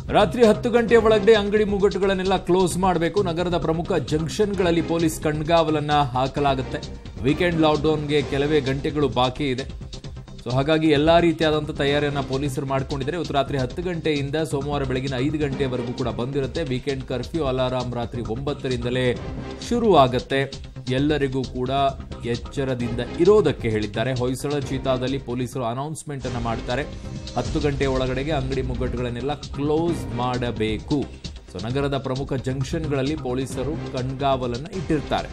ರಾತ್ರಿ ಹತ್ತು ಗಂಟೆ ಒಳಗಡೆ ಅಂಗಡಿ ಮುಗ್ಗಟ್ಟುಗಳನ್ನೆಲ್ಲ ಕ್ಲೋಸ್ ಮಾಡಬೇಕು ನಗರದ ಪ್ರಮುಖ ಜಂಕ್ಷನ್ಗಳಲ್ಲಿ ಪೊಲೀಸ್ ಕಣ್ಗಾವಲನ್ನ ಹಾಕಲಾಗುತ್ತೆ ವೀಕೆಂಡ್ ಲಾಕ್ಡೌನ್ಗೆ ಕೆಲವೇ ಗಂಟೆಗಳು ಬಾಕಿ ಇದೆ ಸೊ ಹಾಗಾಗಿ ಎಲ್ಲಾ ರೀತಿಯಾದಂಥ ತಯಾರಿಯನ್ನ ಪೊಲೀಸರು ಮಾಡ್ಕೊಂಡಿದ್ದಾರೆ ಇವತ್ತು ರಾತ್ರಿ ಹತ್ತು ಗಂಟೆಯಿಂದ ಸೋಮವಾರ ಬೆಳಗಿನ ಐದು ಗಂಟೆವರೆಗೂ ಕೂಡ ಬಂದಿರುತ್ತೆ ವೀಕೆಂಡ್ ಕರ್ಫ್ಯೂ ಅಲಾರಾಂ ರಾತ್ರಿ ಒಂಬತ್ತರಿಂದಲೇ ಶುರು ಆಗತ್ತೆ ಎಲ್ಲರಿಗೂ ಕೂಡ ಎಚ್ಚರದಿಂದ ಇರೋದಕ್ಕೆ ಹೇಳಿದ್ದಾರೆ ಹೊಯ್ಸಳ ಚೀತಾದಲ್ಲಿ ಪೊಲೀಸರು ಅನೌನ್ಸ್ಮೆಂಟ್ ಅನ್ನ ಮಾಡ್ತಾರೆ ಹತ್ತು ಗಂಟೆ ಒಳಗಡೆಗೆ ಅಂಗಡಿ ಮುಗ್ಗಟ್ಟುಗಳನ್ನೆಲ್ಲ ಕ್ಲೋಸ್ ಮಾಡಬೇಕು ಸೊ ನಗರದ ಪ್ರಮುಖ ಜಂಕ್ಷನ್ಗಳಲ್ಲಿ ಪೊಲೀಸರು ಕಣ್ಗಾವಲನ್ನು ಇಟ್ಟಿರ್ತಾರೆ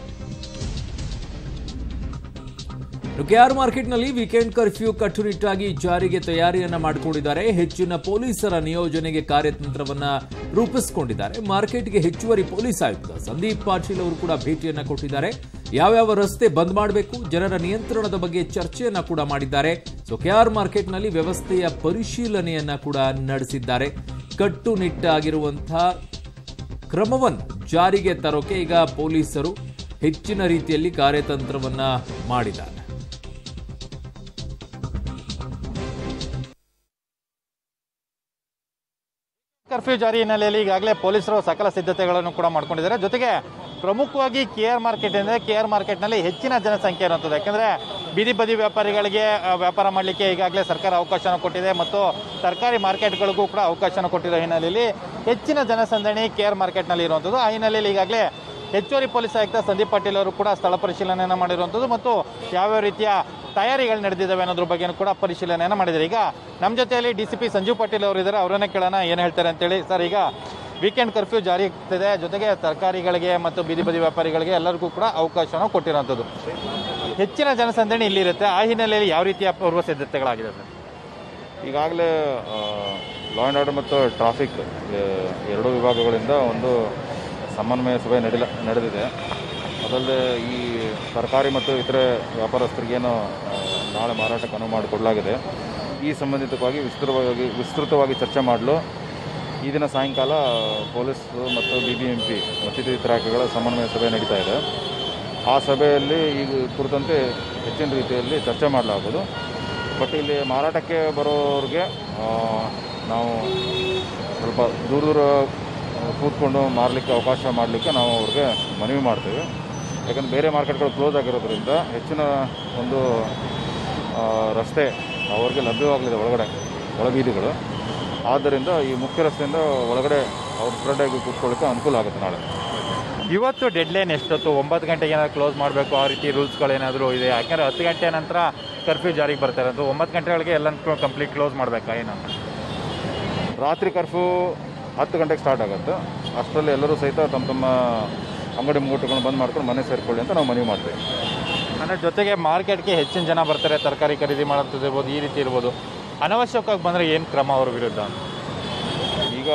ಕೆಆರ್ ಮಾರ್ಕೆಟ್ನಲ್ಲಿ ವೀಕೆಂಡ್ ಕರ್ಫ್ಯೂ ಕಟ್ಟುನಿಟ್ಟಾಗಿ ಜಾರಿಗೆ ತಯಾರಿಯನ್ನ ಮಾಡಿಕೊಂಡಿದ್ದಾರೆ ಹೆಚ್ಚಿನ ಪೊಲೀಸರ ನಿಯೋಜನೆಗೆ ಕಾರ್ಯತಂತ್ರವನ್ನ ರೂಪಿಸಿಕೊಂಡಿದ್ದಾರೆ ಮಾರ್ಕೆಟ್ಗೆ ಹೆಚ್ಚುವರಿ ಪೊಲೀಸ್ ಆಯುಕ್ತ ಸಂದೀಪ್ ಪಾಟೀಲ್ ಅವರು ಕೂಡ ಭೇಟಿಯನ್ನ ಕೊಟ್ಟಿದ್ದಾರೆ ಯಾವ್ಯಾವ ರಸ್ತೆ ಬಂದ್ ಮಾಡಬೇಕು ಜನರ ನಿಯಂತ್ರಣದ ಬಗ್ಗೆ ಚರ್ಚೆಯನ್ನ ಕೂಡ ಮಾಡಿದ್ದಾರೆ ಸೊ ಕೆಆರ್ ಮಾರ್ಕೆಟ್ನಲ್ಲಿ ವ್ಯವಸ್ಥೆಯ ಪರಿಶೀಲನೆಯನ್ನ ಕೂಡ ನಡೆಸಿದ್ದಾರೆ ಕಟ್ಟುನಿಟ್ಟಾಗಿರುವಂತಹ ಕ್ರಮವನ್ನು ಜಾರಿಗೆ ತರೋಕೆ ಈಗ ಪೊಲೀಸರು ಹೆಚ್ಚಿನ ರೀತಿಯಲ್ಲಿ ಕಾರ್ಯತಂತ್ರವನ್ನ ಮಾಡಿದ್ದಾರೆ ಕರ್ಫ್ಯೂ ಜಾರಿ ಹಿನ್ನೆಲೆಯಲ್ಲಿ ಈಗಾಗಲೇ ಪೊಲೀಸರು ಸಕಲ ಸಿದ್ಧತೆಗಳನ್ನು ಕೂಡ ಮಾಡ್ಕೊಂಡಿದ್ದಾರೆ ಜೊತೆಗೆ ಪ್ರಮುಖವಾಗಿ ಕೆ ಆರ್ ಮಾರ್ಕೆಟ್ ಅಂದರೆ ಕೆ ಆರ್ ಮಾರ್ಕೆಟ್ನಲ್ಲಿ ಹೆಚ್ಚಿನ ಜನಸಂಖ್ಯೆ ಇರುವಂಥದ್ದು ಯಾಕಂದರೆ ಬೀದಿ ಬದಿ ವ್ಯಾಪಾರಿಗಳಿಗೆ ಆ, ವ್ಯಾಪಾರ ಮಾಡಲಿಕ್ಕೆ ಈಗಾಗಲೇ ಸರ್ಕಾರ ಅವಕಾಶನ ಕೊಟ್ಟಿದೆ ಮತ್ತು ತರಕಾರಿ ಮಾರ್ಕೆಟ್ಗಳಿಗೂ ಕೂಡ ಅವಕಾಶನ ಕೊಟ್ಟಿರೋ ಹಿನ್ನೆಲೆಯಲ್ಲಿ ಹೆಚ್ಚಿನ ಜನಸಂದಣಿ ಕೆ ಆರ್ ಮಾರ್ಕೆಟ್ನಲ್ಲಿ ಇರುವಂಥದ್ದು ಆ ಹಿನ್ನೆಲೆಯಲ್ಲಿ ಈಗಾಗಲೇ ಹೆಚ್ಚುವರಿ ಪೊಲೀಸ್ ಆಯುಕ್ತ ಸಂದೀಪ್ ಪಾಟೀಲ್ ಅವರು ಕೂಡ ಸ್ಥಳ ಪರಿಶೀಲನೆಯನ್ನು ಮಾಡಿರುವಂಥದ್ದು ಮತ್ತು ಯಾವ್ಯಾವ ರೀತಿಯ ತಯಾರಿಗಳು ನಡೆದಿದ್ದಾವೆ ಅನ್ನೋದ್ರ ಬಗ್ಗೆನೂ ಕೂಡ ಪರಿಶೀಲನೆಯನ್ನು ಮಾಡಿದ್ದಾರೆ ಈಗ ನಮ್ಮ ಜೊತೆಯಲ್ಲಿ D C P Sanjeev Patil ಅವರು ಇದ್ದಾರೆ ಅವರನ್ನೇ ಕೇಳೋಣ ಏನು ಹೇಳ್ತಾರೆ ಅಂತೇಳಿ ಸರ್ ಈಗ ವೀಕೆಂಡ್ ಕರ್ಫ್ಯೂ ಜಾರಿ ಆಗ್ತಿದೆ ಜೊತೆಗೆ ತರಕಾರಿಗಳಿಗೆ ಮತ್ತು ಬೀದಿ ಬದಿ ವ್ಯಾಪಾರಿಗಳಿಗೆ ಎಲ್ಲರಿಗೂ ಕೂಡ ಅವಕಾಶನ ಕೊಟ್ಟಿರೋಂಥದ್ದು ಹೆಚ್ಚಿನ ಜನಸಂದಣಿ ಇಲ್ಲಿರುತ್ತೆ ಆ ಹಿನ್ನೆಲೆಯಲ್ಲಿ ಯಾವ ರೀತಿಯ ಪೂರ್ವ ಸಿದ್ಧತೆಗಳಾಗಿದೆ ಸರ್ ಈಗಾಗಲೇ ಲಾ ಆ್ಯಂಡ್ ಆರ್ಡರ್ ಮತ್ತು ಟ್ರಾಫಿಕ್ ಎರಡೂ ವಿಭಾಗಗಳಿಂದ ಒಂದು ಸಮನ್ವಯ ಸಭೆ ನಡೆಲ ನಡೆದಿದೆ ಅದಲ್ಲದೆ ಈ ತರಕಾರಿ ಮತ್ತು ಇತರೆ ವ್ಯಾಪಾರಸ್ಥರಿಗೇನು ಆ, ನಾಳೆ ಮಾರಾಟಕ್ಕೆ ಅನುವು ಮಾಡಿಕೊಡಲಾಗಿದೆ ಈ ಸಂಬಂಧಿತವಾಗಿ ವಿಸ್ತೃತವಾಗಿ ವಿಸ್ತೃತವಾಗಿ ಚರ್ಚೆ ಮಾಡಲು ಈ ದಿನ ಸಾಯಂಕಾಲ ಪೊಲೀಸರು ಮತ್ತು ಬಿ ಬಿ ಎಂ ಪಿ ಮತ್ತಿತರ ಇಲಾಖೆಗಳ ಸಮನ್ವಯ ಸಭೆ ನಡೀತಾ ಇದೆ ಆ ಸಭೆಯಲ್ಲಿ ಈ ಕುರಿತಂತೆ ಹೆಚ್ಚಿನ ರೀತಿಯಲ್ಲಿ ಚರ್ಚೆ ಮಾಡಲಾಗುವುದು ಬಟ್ ಇಲ್ಲಿ ಮಾರಾಟಕ್ಕೆ ಬರೋರಿಗೆ ಆ, ನಾವು ಸ್ವಲ್ಪ ದೂರ ದೂರ ಕೂತ್ಕೊಂಡು ಮಾರಲಿಕ್ಕೆ ಅವಕಾಶ ಮಾಡಲಿಕ್ಕೆ ನಾವು ಅವ್ರಿಗೆ ಮನವಿ ಮಾಡ್ತೇವೆ ಯಾಕಂದ್ರೆ ಬೇರೆ ಮಾರ್ಕೆಟ್ಗಳು ಕ್ಲೋಸ್ ಆಗಿರೋದ್ರಿಂದ ಹೆಚ್ಚಿನ ಒಂದು ಆ, ರಸ್ತೆ ಅವ್ರಿಗೆ ಲಭ್ಯವಾಗಲಿದೆ ಒಳಗಡೆ ಒಳಬೀದಿಗಳು ಆದ್ದರಿಂದ ಈ ಮುಖ್ಯ ರಸ್ತೆಯಿಂದ ಒಳಗಡೆ ಅವ್ರು ಸ್ಪ್ರೆಡ್ ಆಗಿ ಕೂತ್ಕೊಳ್ಳಿಕ್ಕೆ ಅನುಕೂಲ ಆಗುತ್ತೆ ನಾಳೆ ಇವತ್ತು ಡೆಡ್ಲೈನ್ ಎಷ್ಟೊತ್ತು ಒಂಬತ್ತು ಗಂಟೆಗೆ ಏನಾದ್ರು ಕ್ಲೋಸ್ ಮಾಡಬೇಕು ಆ ರೀತಿ ರೂಲ್ಸ್ಗಳೇನಾದರೂ ಇದೆ ಯಾಕಂದರೆ ಹತ್ತು ಗಂಟೆ ನಂತರ ಕರ್ಫ್ಯೂ ಜಾರಿಗೆ ಬರ್ತಾರೆ ಅದು ಒಂಬತ್ತು ಗಂಟೆಗಳಿಗೆ ಎಲ್ಲ ಕಂಪ್ಲೀಟ್ ಕ್ಲೋಸ್ ಮಾಡಬೇಕಾ ಏನು ರಾತ್ರಿ ಕರ್ಫ್ಯೂ ಹತ್ತು ಗಂಟೆಗೆ ಸ್ಟಾರ್ಟ್ ಆಗುತ್ತೆ ಅಷ್ಟರಲ್ಲಿ ಎಲ್ಲರೂ ಸಹಿತ ತಮ್ಮ ತಮ್ಮ ಅಂಗಡಿ ಮುಗ್ಗಟ್ಟುಗಳನ್ನು ಬಂದ್ ಮಾಡ್ಕೊಂಡು ಮನೆ ಸೇರಿಕೊಳ್ಳಿ ಅಂತ ನಾವು ಮನವಿ ಮಾಡ್ತೇವೆ ಅಂದರೆ ಜೊತೆಗೆ ಮಾರ್ಕೆಟ್ಗೆ ಹೆಚ್ಚಿನ ಜನ ಬರ್ತಾರೆ ತರಕಾರಿ ಖರೀದಿ ಮಾಡೋಂಥದ್ದು ಇರ್ಬೋದು ಈ ರೀತಿ ಇರ್ಬೋದು ಅನವಶ್ಯಕವಾಗಿ ಬಂದರೆ ಏನು ಕ್ರಮ ಅವ್ರ ವಿರುದ್ಧ ಅಂತ ಈಗ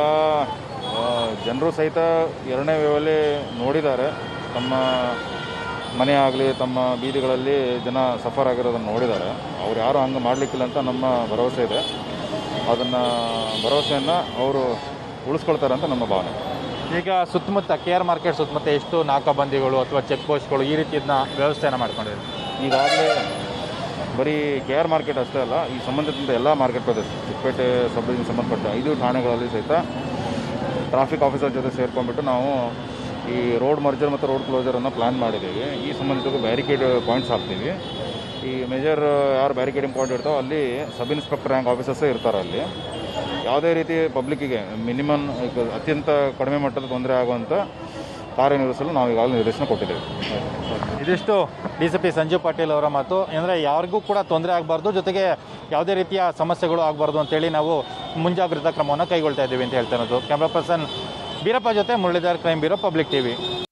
ಜನರು ಸಹಿತ ಎರಡನೇ ವೇವಲ್ಲಿ ನೋಡಿದ್ದಾರೆ ತಮ್ಮ ಮನೆ ಆಗಲಿ ತಮ್ಮ ಬೀದಿಗಳಲ್ಲಿ ಜನ ಸಫರ್ ಆಗಿರೋದನ್ನು ನೋಡಿದ್ದಾರೆ ಅವ್ರು ಯಾರು ಹಂಗೆ ಮಾಡಲಿಕ್ಕಿಲ್ಲ ಅಂತ ನಮ್ಮ ಭರವಸೆ ಇದೆ ಅದನ್ನು ಭರವಸೆಯನ್ನು ಅವರು ಉಳಿಸ್ಕೊಳ್ತಾರೆ ಅಂತ ನಮ್ಮ ಭಾವನೆ ಈಗ ಸುತ್ತಮುತ್ತ ಕೆ ಆರ್ ಮಾರ್ಕೆಟ್ ಸುತ್ತಮುತ್ತ ಎಷ್ಟು ನಾಕಾಬಂದಿಗಳು ಅಥವಾ ಚೆಕ್ ಪೋಸ್ಟ್ಗಳು ಈ ರೀತಿಯದನ್ನ ವ್ಯವಸ್ಥೆಯನ್ನು ಮಾಡ್ಕೊಂಡಿದ್ದಾರೆ ಈಗಾಗಲೇ ಬರೀ ಕೆ ಆರ್ ಮಾರ್ಕೆಟ್ ಅಷ್ಟೇ ಅಲ್ಲ ಈ ಸಂಬಂಧಿಸಿದ ಎಲ್ಲ ಮಾರ್ಕೆಟ್ ಪ್ರದೇಶ ಚಿಕ್ಕಪೇಟೆ ಸಬ್ ಡಿವಿಷನ್ ಸಂಬಂಧಪಟ್ಟ ಐದು ಠಾಣೆಗಳಲ್ಲಿ ಸಹಿತ ಟ್ರಾಫಿಕ್ ಆಫೀಸರ್ ಜೊತೆ ಸೇರ್ಕೊಂಡ್ಬಿಟ್ಟು ನಾವು ಈ ರೋಡ್ ಮರ್ಜರ್ ಮತ್ತು ರೋಡ್ ಕ್ಲೋಸರನ್ನು ಪ್ಲ್ಯಾನ್ ಮಾಡಿದ್ದೀವಿ ಈ ಸಂಬಂಧಿತ ಬ್ಯಾರಿಕೇಡ್ ಪಾಯಿಂಟ್ಸ್ ಹಾಕ್ತೀವಿ ಈ ಮೇಜರ್ ಯಾರು ಬ್ಯಾರಿಕೇಡಿಂಗ್ ಪಾಯಿಂಟ್ ಇರ್ತಾವೋ ಅಲ್ಲಿ ಸಬ್ ಇನ್ಸ್ಪೆಕ್ಟರ್ ರ್ಯಾಂಕ್ ಆಫೀಸರ್ಸೇ ಇರ್ತಾರೆ ಅಲ್ಲಿ ಯಾವುದೇ ರೀತಿ ಪಬ್ಲಿಕ್ಕಿಗೆ ಮಿನಿಮಮ್ ಅತ್ಯಂತ ಕಡಿಮೆ ಮಟ್ಟದ ತೊಂದರೆ ಆಗುವಂಥ ಕಾರ್ಯನಿರ್ವಹಿಸಲು ನಾವು ಈಗಾಗಲೇ ನಿರ್ದೇಶನ ಕೊಟ್ಟಿದ್ದೇವೆ ಇದಿಷ್ಟು D C P Sanjeev Patil ಅವರ ಮಾತು ಅಂದರೆ ಯಾರಿಗೂ ಕೂಡ ತೊಂದರೆ ಆಗಬಾರ್ದು ಜೊತೆಗೆ ಯಾವುದೇ ರೀತಿಯ ಸಮಸ್ಯೆಗಳು ಆಗಬಾರ್ದು ಅಂತೇಳಿ ನಾವು ಮುಂಜಾಗ್ರತಾ ಕ್ರಮವನ್ನು ಕೈಗೊಳ್ತಾ ಇದ್ದೀವಿ ಅಂತ ಹೇಳ್ತಾ ಇರೋದು ಕ್ಯಾಮ್ರಾ ಪರ್ಸನ್ ಬೀರಪ್ಪ ಜೊತೆ Muralidhar crime bureau public TV